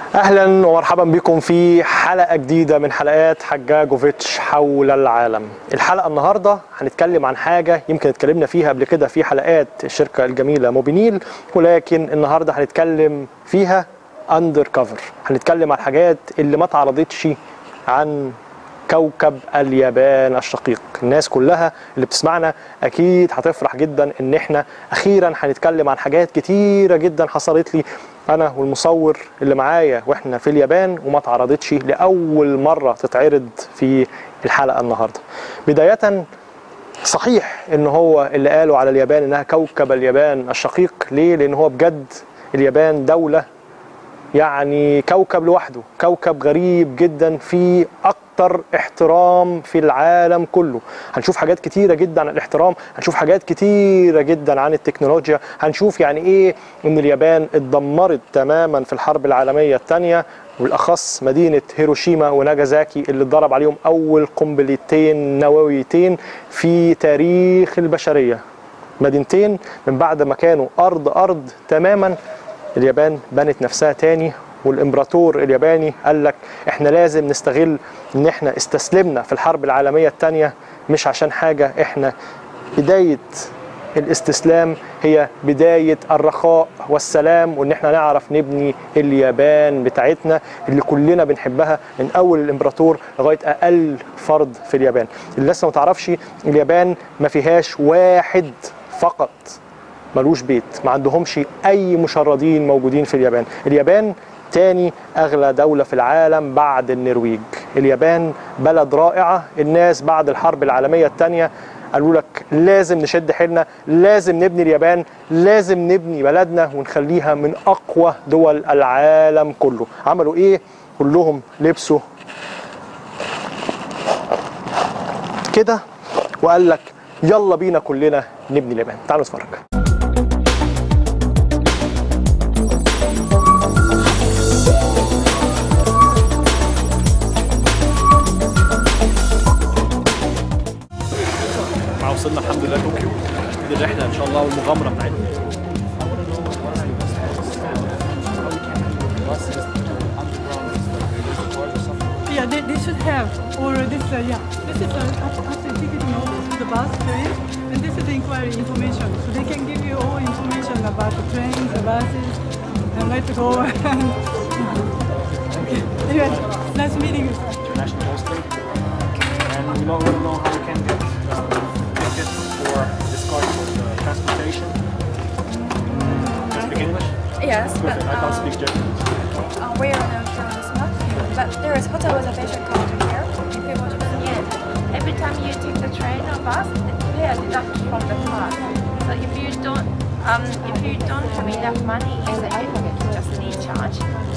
اهلا ومرحبا بكم في حلقه جديده من حلقات حجاجوفيتش حول العالم الحلقه النهارده هنتكلم عن حاجه يمكن اتكلمنا فيها قبل كده في حلقات الشركه الجميله موبينيل ولكن النهارده هنتكلم فيها اندر كفر هنتكلم عن الحاجات اللي ما اتعرضتش عن كوكب اليابان الشقيق الناس كلها اللي بتسمعنا اكيد هتفرح جدا ان احنا اخيرا هنتكلم عن حاجات كتيره جدا حصلت لي انا والمصور اللي معايا واحنا في اليابان وما اتعرضتش لاول مره تتعرض في الحلقه النهارده بدايه صحيح ان هو اللي قالوا على اليابان انها كوكب اليابان الشقيق ليه لان هو بجد اليابان دوله يعني كوكب لوحده كوكب غريب جدا في اكتر احترام في العالم كله هنشوف حاجات كتيره جدا عن الاحترام هنشوف حاجات كتيره جدا عن التكنولوجيا هنشوف يعني ايه ان اليابان اتدمرت تماما في الحرب العالميه الثانيه بالاخص مدينه هيروشيما وناجازاكي اللي اتضرب عليهم اول قنبلتين نوويتين في تاريخ البشريه مدينتين من بعد ما كانوا ارض ارض تماما اليابان بنت نفسها تاني والامبراطور الياباني قال لك احنا لازم نستغل ان احنا استسلمنا في الحرب العالميه الثانيه مش عشان حاجه احنا بدايه الاستسلام هي بدايه الرخاء والسلام وان احنا نعرف نبني اليابان بتاعتنا اللي كلنا بنحبها من اول الامبراطور لغايه اقل فرد في اليابان اللي لسه ما تعرفش اليابان ما فيهاش واحد فقط ملوش بيت ما عندهمش اي مشردين موجودين في اليابان اليابان تاني اغلى دولة في العالم بعد النرويج اليابان بلد رائعة الناس بعد الحرب العالمية الثانية قالوا لك لازم نشد حيلنا لازم نبني اليابان لازم نبني بلدنا ونخليها من اقوى دول العالم كله عملوا ايه كلهم لبسوا كده وقال لك يلا بينا كلنا نبني اليابان تعالوا نتفرج مع وصلنا الحمد لله طوكيو دي الرحله ان شاء الله والمغامره بتاعتنا Yeah, they, they should have, or this, uh, yeah, this is a after ticketing of the bus, train, and this is the inquiry information. So they can give you all information about the trains, the buses, and where to go. okay. Anyway, nice meeting you. international posting and we want to know how we can get uh, tickets for this card for the transportation. Can you speak English? Yes, but Perfect. I can't um, speak Japanese. uh, we are not sure this month. But there is hotel reservation counter here. If you want to see it. Every time you take the train or bus, they are deducted from the card. So if you don't, um, if you don't have enough money, it's a just need charge.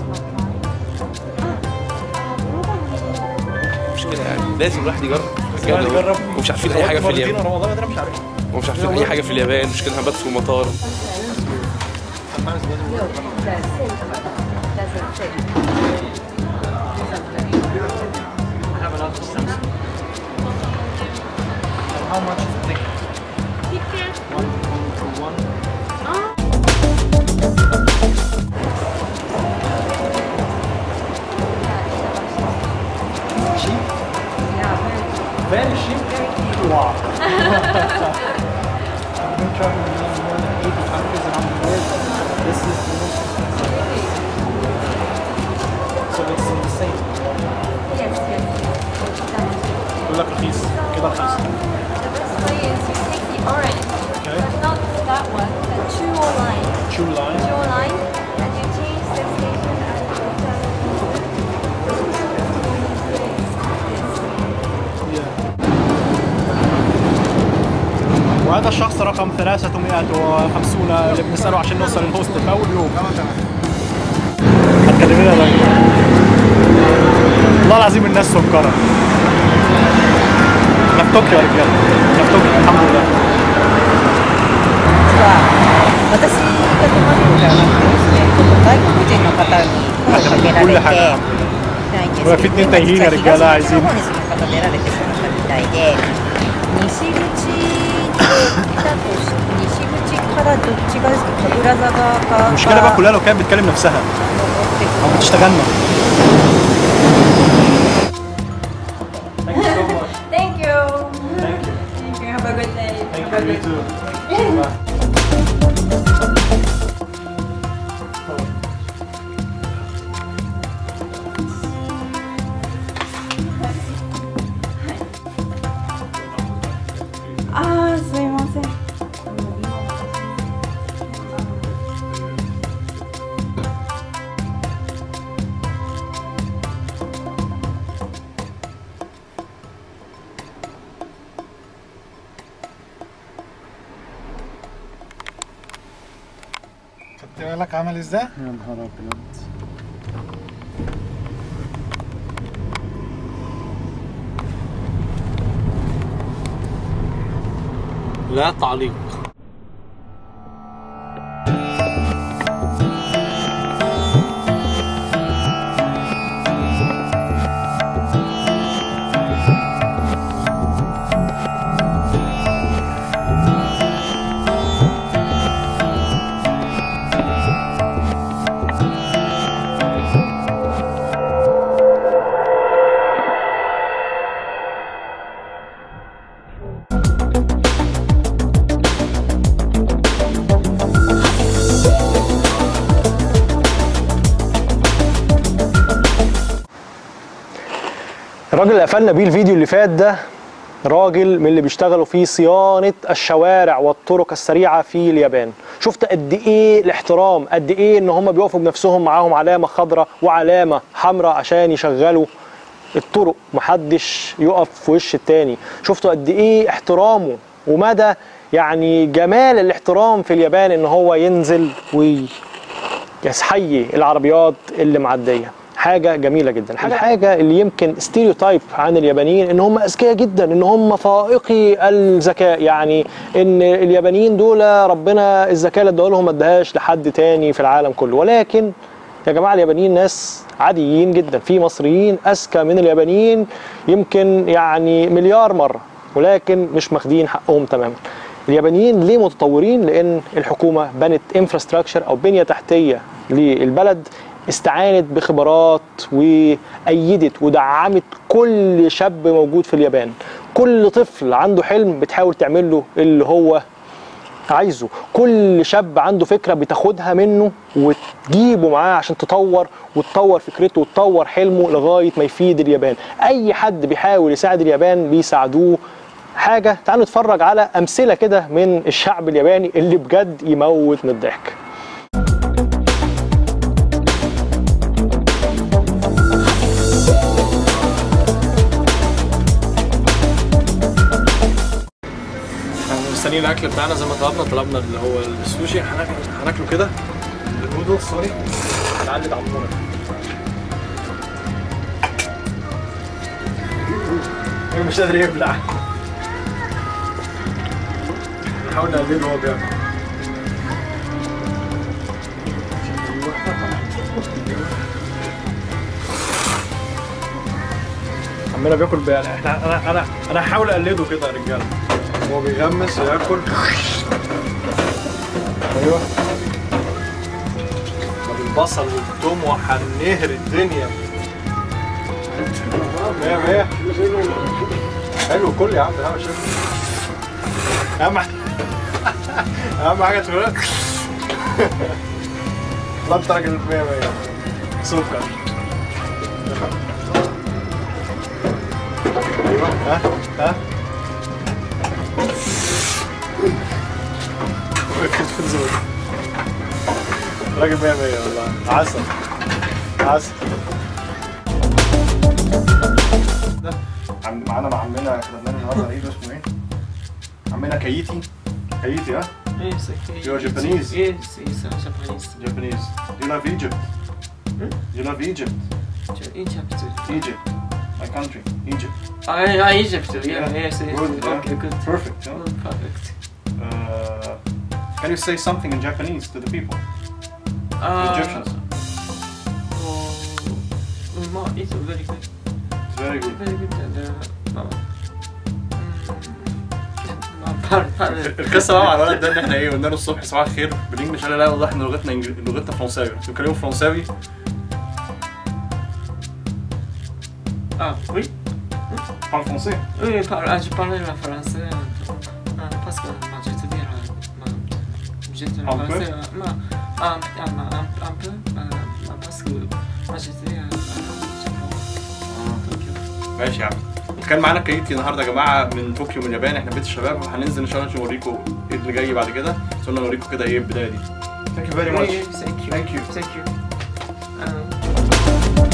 مش كده يعني لازم الواحد يجرب الواحد يجرب. ومش عارفين اي حاجه في مرتين اليابان رمضان انا مش عارف ومش عارفين اي حاجه في اليابان مش كده هنبات في المطار How much is the ticket? One, one, two, one. Cheap? Very cheap? Wow. I've been traveling around more than 80 countries around the world. This is the most expensive. So it's insane. Yes, yes. يقول لك رخيص كده رخيص. The best way is you take the orange, Okay. but not that one, the Chuo line. Two line. Chuo line, and you change the station at وهذا الشخص رقم 350 اللي بنسأله عشان نوصل الهوست في أول يوم هتكلمنا بقى والله العظيم الناس سكرة احنا في طوكيو يا رجالة احنا في طوكيو الحمد لله 私が泊まるのではなくてですね、ちょっと外国人の方に声をかけられ كل て、 حاجة 来月 وفي اتنين تايهين يا رجالة 東 عايزين の方に住む方出られてしまったみたいで、西口だとし西口からどっち側ですか、神楽坂か المشكلة بقى كلها لو كانت بتكلم نفسها 登ってく او بتشتغلنا Thank you. Thank you. Have a good day. Have a good Ah, すいません。 خدت بالك عمل ازاي؟ يا نهار ابيض لا تعليق الراجل اللي قفلنا بيه الفيديو اللي فات ده راجل من اللي بيشتغلوا في صيانة الشوارع والطرق السريعة في اليابان شفت قد ايه الاحترام قد ايه ان هم بيقفوا بنفسهم معاهم علامة خضراء وعلامة حمراء عشان يشغلوا الطرق محدش يقف في وش التاني شفتوا قد ايه احترامه ومدى يعني جمال الاحترام في اليابان ان هو ينزل وي يحيي العربيات اللي معديه حاجه جميله جدا الحاجه اللي يمكن ستيريوتايب عن اليابانيين ان هم اذكياء جدا ان هم فائقي الذكاء يعني ان اليابانيين دول ربنا الذكاء اللي اداها لهم ما اداهاش لحد تاني في العالم كله ولكن يا جماعه اليابانيين ناس عاديين جدا في مصريين اذكى من اليابانيين يمكن يعني مليار مره ولكن مش ماخدين حقهم تماما اليابانيين ليه متطورين لان الحكومه بنت انفراستراكشر او بنيه تحتيه للبلد استعانت بخبرات وايدت ودعمت كل شاب موجود في اليابان كل طفل عنده حلم بتحاول تعمل له اللي هو عايزه كل شاب عنده فكره بتاخدها منه وتجيبه معاه عشان تطور وتطور فكرته وتطور حلمه لغايه ما يفيد اليابان اي حد بيحاول يساعد اليابان بيساعدوه حاجه تعالوا نتفرج على امثله كده من الشعب الياباني اللي بجد يموت من الضحك احنا مستنيين الاكل بتاعنا زي ما طلبنا طلبنا اللي هو السوشي هناكله هناكله كده النودلز سوري تعالي دعمونا مش قادر يبلع نحاول نقلده وهو بياكل عمال بياكل بقى احنا انا انا انا هحاول اقلده كده يا رجاله هو بيغمس وياكل ايوه طب البصل والثوم وهنهر الدنيا مية مية حلو كل يا عم ده مش اهم حاجة اهم حاجة تقول لا انت راجل مية مية سكر ايوه ها ها ركز في الزور راجل مية مية والله عسل عسل عم معانا مع عمنا فنان النهارده عيد اسمه ايه؟ عمنا كايتي كايتي ها؟ Yes, okay. You're Japanese? Yes, yes, I'm Japanese. Japanese. Do you love Egypt? Do you love Egypt? Egypt. Egypt. My country. Egypt. Ah, yeah, Egypt. Yeah, Yeah. yes, yes. Good, yeah. Okay, good. Perfect. huh? Oh, perfect. Uh, can you say something in Japanese to the people? Uh, Egyptians. Oh, ma, it's very good. It's very good. Very good. And, uh, ma, mm, pardon, pardon. القصه بقى مع الولد ده ان احنا ايه قلنا له الصبح صباح الخير بالانجلش قال لا والله احنا لغتنا إنجل... لغتنا فرنساوي بيتكلموا فرنساوي Ah, oui. Parle français. Oui, par- ah, je parlais le français. euh, ah, parce que bah, je te dire, euh, bah, je te le Un peu français. euh, bah, un, un, un, un peu. euh, bah, parce que moi j'étais euh, au Japon. Tokyo. ماشي يا عم كان معانا كايتي النهارده يا جماعه من طوكيو من اليابان احنا بيت الشباب هننزل ان شاء الله نوريكم ايه اللي جاي بعد كده بس قلنا نوريكم كده ايه البدايه دي Thank you very much. Oui, Thank you. Thank you. Thank you. Euh,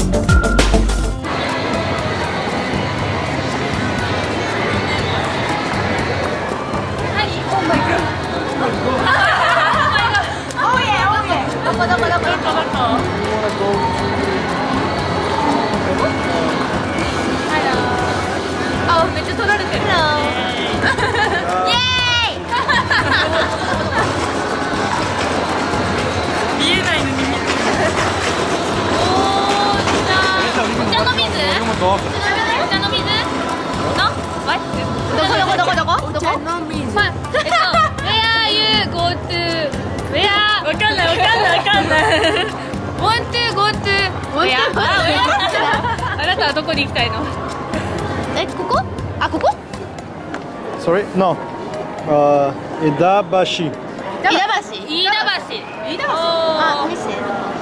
Sorry? No. Uh, Idabashi. 飯田橋飯田橋飯田橋あ見せ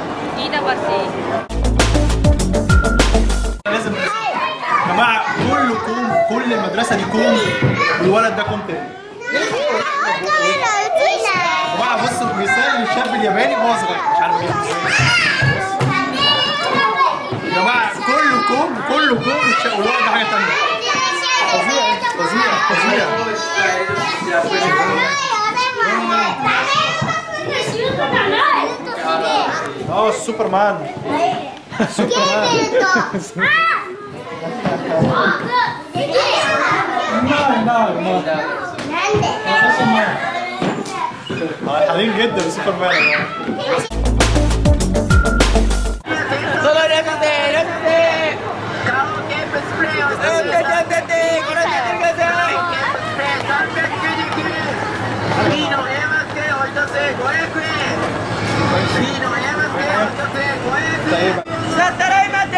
لازم يا جماعه كله كوم كل المدرسه دي كوم والولد ده كوم تاني يا جماعه بصوا مثال للشاب الياباني وهو صغير مش عارف ايه يا جماعه كله كوم كله كوم والش- والولد ده حاجه تانيه فظيع فظيع فظيع اه سوبرمان فرحانين جدا بسوبرمان يا جماعه انت ايه بقى؟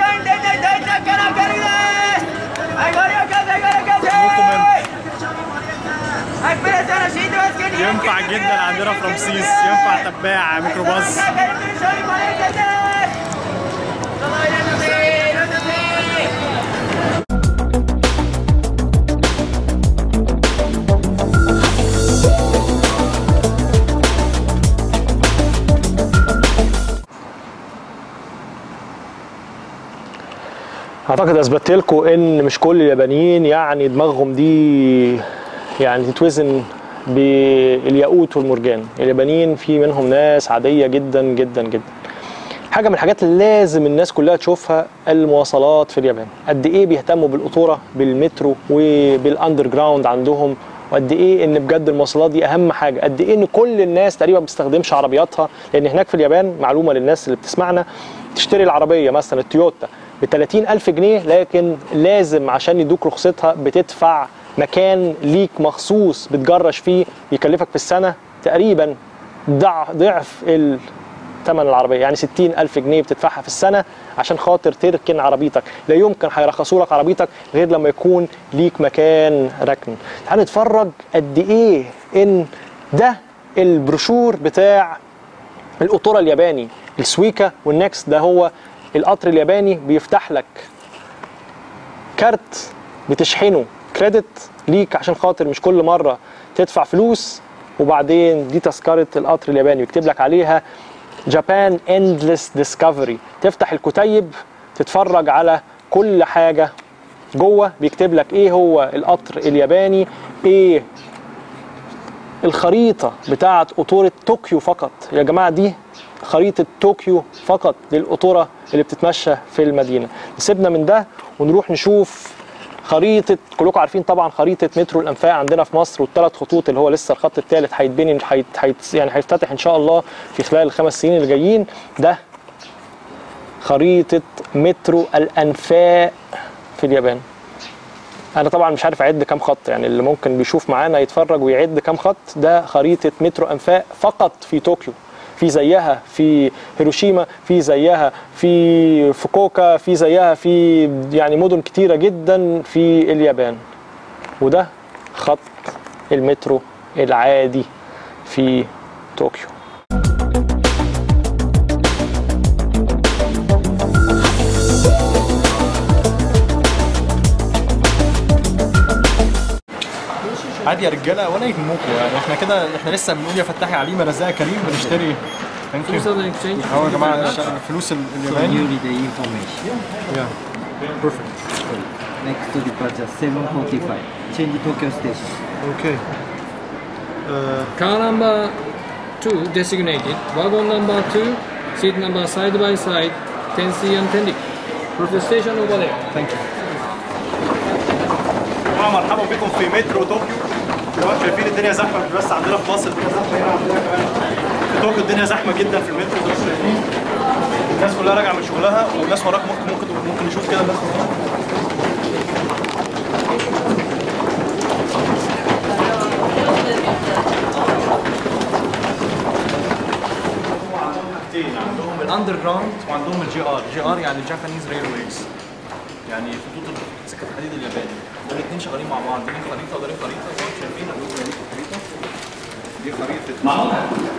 ينفع جدا عندنا في رمسيس ينفع تباع ميكروباص اعتقد اثبتت لكم ان مش كل اليابانيين يعني دماغهم دي يعني تتوزن بالياقوت والمرجان اليابانيين في منهم ناس عاديه جدا جدا جدا حاجه من الحاجات اللي لازم الناس كلها تشوفها المواصلات في اليابان قد ايه بيهتموا بالقطوره بالمترو وبالاندر جراوند عندهم وقد ايه ان بجد المواصلات دي اهم حاجه قد ايه ان كل الناس تقريبا ما بتستخدمش عربياتها لان هناك في اليابان معلومه للناس اللي بتسمعنا تشتري العربيه مثلا التويوتا ب 30 ألف جنيه لكن لازم عشان يدوك رخصتها بتدفع مكان ليك مخصوص بتجرش فيه يكلفك في السنة تقريبا ضع- ضعف ال ثمن العربية يعني 60 ألف جنيه بتدفعها في السنة عشان خاطر تركن عربيتك لا يمكن هيرخصوا لك عربيتك غير لما يكون ليك مكان ركن تعال نتفرج قد إيه إن ده البروشور بتاع القطورة الياباني السويكا والنكس ده هو القطر الياباني بيفتح لك كارت بتشحنه كريدت ليك عشان خاطر مش كل مرة تدفع فلوس وبعدين دي تذكرة القطر الياباني يكتب لك عليها جابان اندلس ديسكفري تفتح الكتيب تتفرج على كل حاجة جوه بيكتب لك ايه هو القطر الياباني ايه الخريطة بتاعت قطورة طوكيو فقط يا جماعة دي خريطة طوكيو فقط للقطورة اللي بتتمشى في المدينة سيبنا من ده ونروح نشوف خريطة كلكم عارفين طبعا خريطة مترو الأنفاق عندنا في مصر والثلاث خطوط اللي هو لسه الخط الثالث هيتبني هيت هيت يعني هيفتتح إن شاء الله في خلال الخمس سنين اللي جايين ده خريطة مترو الأنفاق في اليابان انا طبعا مش عارف اعد كام خط يعني اللي ممكن بيشوف معانا يتفرج ويعد كام خط ده خريطه مترو انفاق فقط في طوكيو في زيها في هيروشيما في زيها في فوكوكا في زيها في يعني مدن كتيره جدا في اليابان وده خط المترو العادي في طوكيو عادي يا رجاله ولا يهمكم يعني احنا كده احنا لسه بنقول يا فتاحي عليم رزاق كريم بنشتري ثانك يو اهو يا جماعه الفلوس الياباني You need the information. بيرفكت Next departure 745. Change Tokyo Station. اوكي Car number two designated, wagon number two, seat number side by side, Tensi and Tenrik. The station over there. ثانك يو جماعه مرحبا بكم في مترو طوكيو دلوقتي شايفين الدنيا زحمه مش بس عندنا في مصر الدنيا زحمه هنا عندنا كمان في طوكيو الدنيا زحمه جدا في المترو زي ما انتم شايفين الناس كلها راجعه من شغلها والناس وراك ممكن ممكن ممكن نشوف كده الناس وراك حاجتين عندهم الاندر جراوند وعندهم الجي ار جي ار يعني جابانيز ريلويز يعني خطوط سكه الحديد الياباني دول الاثنين شغالين مع بعض دي خريطه وده خريطه زي ما انتم شايفين دي خريطه دي خريطه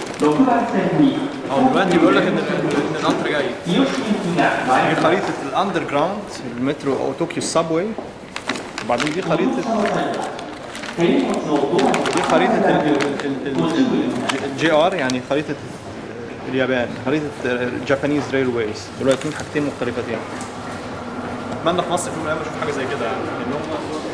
اه دلوقتي بيقول لك ان ان القطر جاي دي خريطه الاندر جراوند المترو او طوكيو السبوي وبعدين دي خريطه دي خريطه الجي ار يعني خريطه اليابان خريطه الجابانيز ريلويز دول الاثنين حاجتين مختلفتين اتمنى في مصر في يوم من الايام اشوف حاجه زي كده يعني لان هم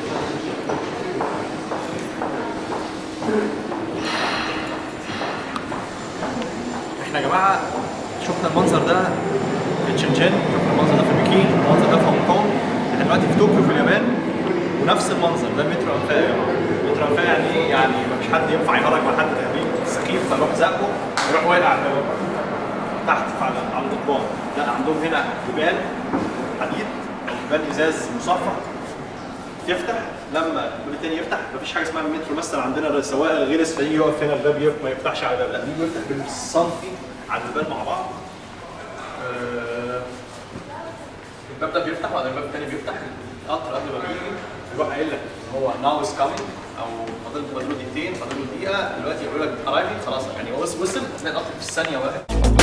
احنا يا جماعه شفنا المنظر ده في تشنشن شفنا المنظر ده في بكين المنظر ده في هونج كونج احنا دلوقتي في طوكيو في اليابان ونفس المنظر ده مترو انفاق يا جماعه مترو انفاق يعني ايه؟ يعني مفيش حد ينفع يهرج مع حد تهريج سخيف فيروح زقه يروح واقع على الهواء. تحت على على القضبان لا عندهم هنا جبال حديد او جبال ازاز مصفى تفتح لما الباب التاني يفتح مفيش حاجه اسمها المترو مثلا عندنا السواق الغلس فيجي يقف هنا الباب يف- ما يفتحش على الباب لا دي بيفتح بالسنتي على الباب مع بعض آه، الباب ده بيفتح وبعدين الباب التاني بيفتح القطر قبل ما بيجي يروح قايل لك ان هو ناو از كامينج او فاضل فاضل له دقيقتين فاضل له دقيقه دلوقتي يقول لك ارايفنج خلاص يعني هو وصل وصل هتلاقي القطر في الثانيه واقف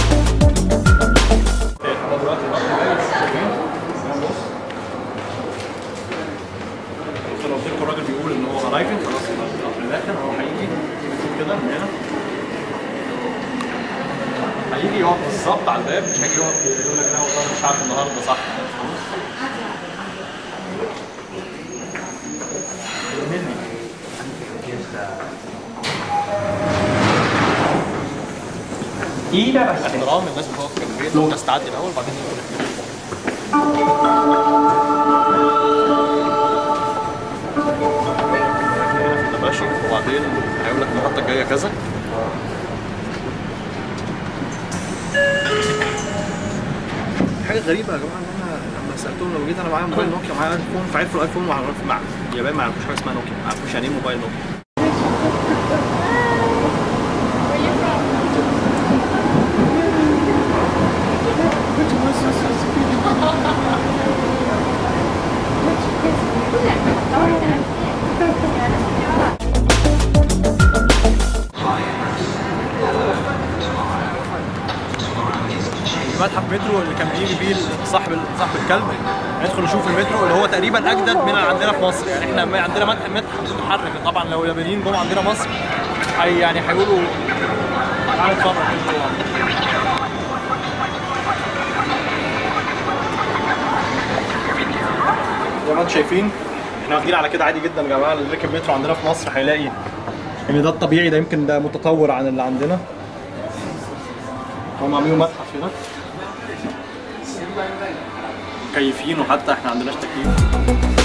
هو دلوقتي القطر جاي شايفين؟ بص. بص لو قلت لكم الراجل بيقول ان هو ارايفنج خلاص القطر داخل هو هيجي كده من هنا هيجي يقف بالظبط على الباب مش هيجي يقف يقول لك لا والله مش عارف النهارده صح احترام الناس بتقف جنبين الناس تعدي الاول بعدين يدخل انت ماشي وبعدين هيقول لك المحطه الجايه كذا حاجه غريبه يا جماعه ان انا لما سالتهم لو جيت انا معايا موبايل نوكيا معايا ايفون فعرفوا الايفون مع مع اليابان ما يعرفوش حاجه اسمها نوكيا ما يعرفوش يعني ايه موبايل نوكيا متحف مترو اللي كان بيجي بيه صاحب صاحب الكلب ندخل نشوف المترو اللي هو تقريبا اجدد من اللي عندنا في مصر يعني احنا ما- عندنا متحف متحف متحرك طبعا لو اليابانيين جم عندنا مصر هي يعني هيقولوا تعالى نتفرج زي ما انتم شايفين احنا واخدين على كده عادي جدا يا جماعه اللي ركب مترو عندنا في مصر هيلاقي ان ده الطبيعي ده يمكن ده متطور عن اللي عندنا هم عاملين متحف هنا مكيفين وحتى احنا عندناش تكييف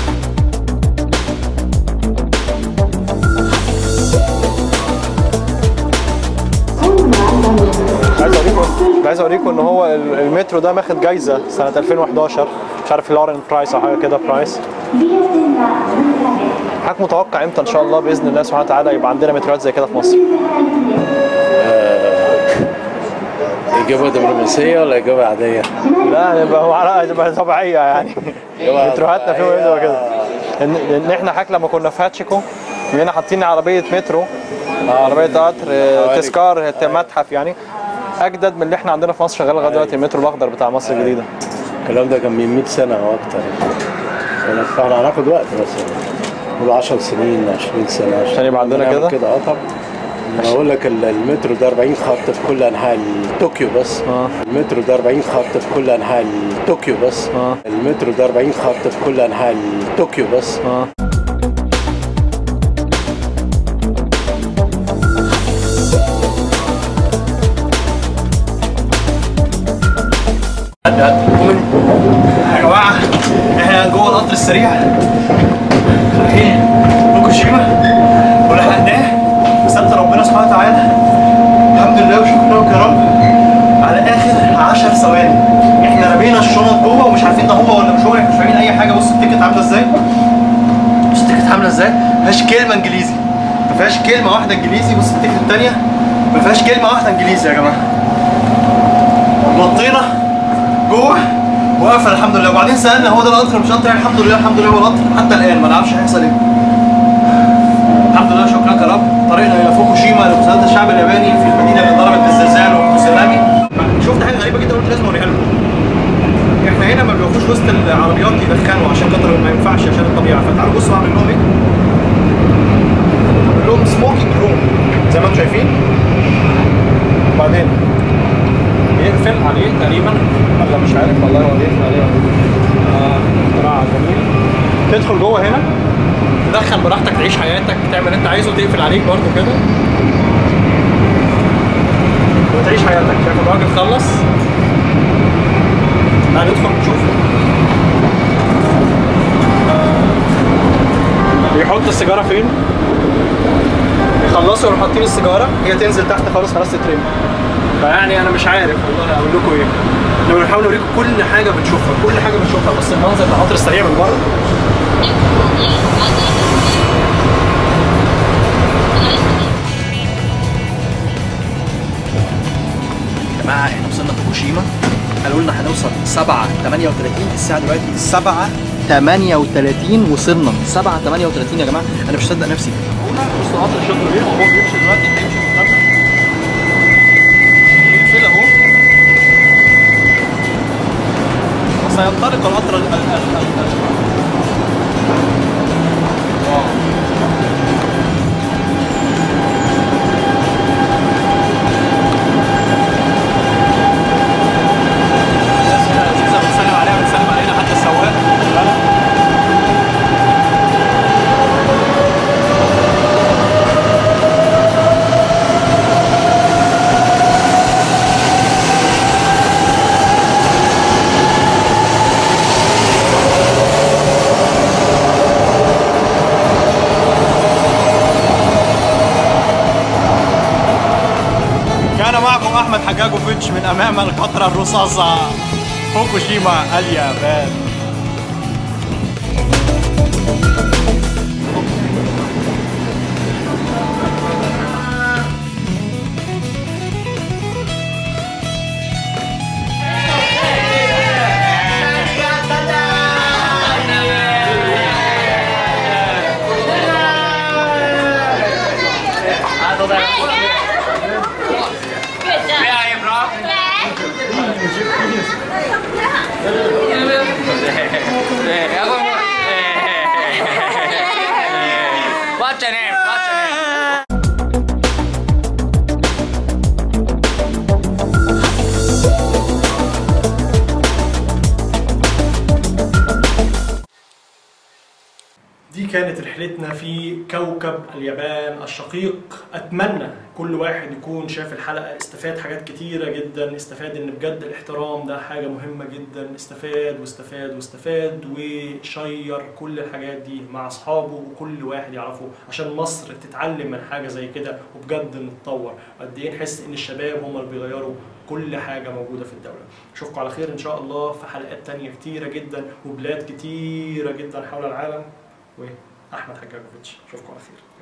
عايز اوريكم عايز اوريكم ان هو ال- المترو ده ماخد جايزه سنه 2011 مش عارف لورين برايس او حاجه كده برايس حضرتك متوقع امتى ان شاء الله باذن الله سبحانه وتعالى يبقى عندنا متروات زي كده في مصر؟ إجابة دبلوماسية ولا إجابة عادية؟ لا نبقى معنا تبقى طبيعيه يعني إجابة متروهاتنا فيهم طبيعية. يبقى كده ان ان احنا حضرتك لما كنا في هاتشيكو هنا حاطين عربيه مترو عربيه قطر آه، حوالي. تذكار آه، متحف يعني اجدد من اللي احنا عندنا في مصر شغال لغايه دلوقتي المترو الاخضر بتاع مصر الجديده الكلام ده كان من 100 سنة أو أكتر فاحنا هناخد وقت بس نقول 10 سنين 20 سنة عشان يبقى عندنا نعمل كده؟ كده اه طبعا انا بقول لك ال- المترو ده 40 خط في كل انحاء ال- طوكيو بس اه المترو ده 40 خط في كل انحاء ال- طوكيو بس اه المترو ده 40 خط في كل انحاء ال- طوكيو بس اه يا جماعه احنا جوه القطر السريع رايحين فوكوشيما ولحقناه بستر ربنا سبحانه وتعالى الحمد لله وشكرا لك يا رب على اخر 10 ثواني احنا رمينا الشنط جوه ومش عارفين ده هو ولا مش هو احنا مش فاهمين اي حاجه بص التيكت عامله ازاي بص التيكت عامله ازاي ما فيهاش كلمه انجليزي ما فيهاش كلمه واحده انجليزي بص التيكت الثانيه ما فيهاش كلمه واحده انجليزي يا جماعه نطينا جوه وقفل الحمد لله وبعدين سالنا هو ده القطر مش قطر يعني الحمد لله الحمد لله هو القطر حتى الان ما نعرفش هيحصل ايه الحمد لله شكرا يا رب طريقنا الى فوكوشيما لمساعده الشعب الياباني في المدينه اللي ضربت بالزلزال والتسونامي شفت حاجه غريبه جدا قلت لازم اوريها لكم احنا هنا ما بيقفوش وسط العربيات يدخنوا عشان خاطر ما ينفعش عشان الطبيعه فتعالوا بصوا بعمل لهم ايه بعمل لهم سموكينج روم زي ما انتم شايفين وبعدين يقفل عليه تقريبا ولا مش عارف والله هو بيقفل عليه ولا اه اختراع جميل تدخل جوه هنا تدخن براحتك تعيش حياتك تعمل اللي انت عايزه تقفل عليك برضه كده وتعيش حياتك شايف الراجل خلص تعال ندخل نشوف بيحط السيجاره فين يخلصوا يروحوا حاطين السيجاره هي تنزل تحت خالص خلاص تترمي فيعني انا مش عارف والله اقول لكم ايه احنا بنحاول نوريكم كل حاجه بنشوفها كل حاجه بنشوفها بس المنظر القطر السريع من بره يا جماعه احنا وصلنا فوكوشيما قالوا لنا هنوصل 7 38 الساعه دلوقتي 7 38 وصلنا 7 38 يا جماعه انا مش مصدق نفسي بصوا قطر الشكر ليه وهو بيمشي دلوقتي هيمشي في القطر يقفل اهو وسينطلق القطر ال- ال- ال- ال- ال- واو. الناس هنا لذيذة بنسلم عليها بنسلم علينا حتى السواق خد بالك. كان معكم احمد حجاجوفيتش من امام القطره الرصاصه فوكوشيما اليابان What's your name? What's your name? دي كانت رحلتنا في كوكب اليابان الشقيق اتمنى كل واحد يكون شاف الحلقه استفاد حاجات كتيره جدا استفاد ان بجد الاحترام ده حاجه مهمه جدا استفاد واستفاد واستفاد وشير كل الحاجات دي مع اصحابه وكل واحد يعرفه عشان مصر تتعلم من حاجه زي كده وبجد نتطور قد ايه نحس ان الشباب هم اللي بيغيروا كل حاجه موجوده في الدوله اشوفكم على خير ان شاء الله في حلقات تانية كتيره جدا وبلاد كتيره جدا حول العالم واحمد حجاجوفيتش اشوفكم على خير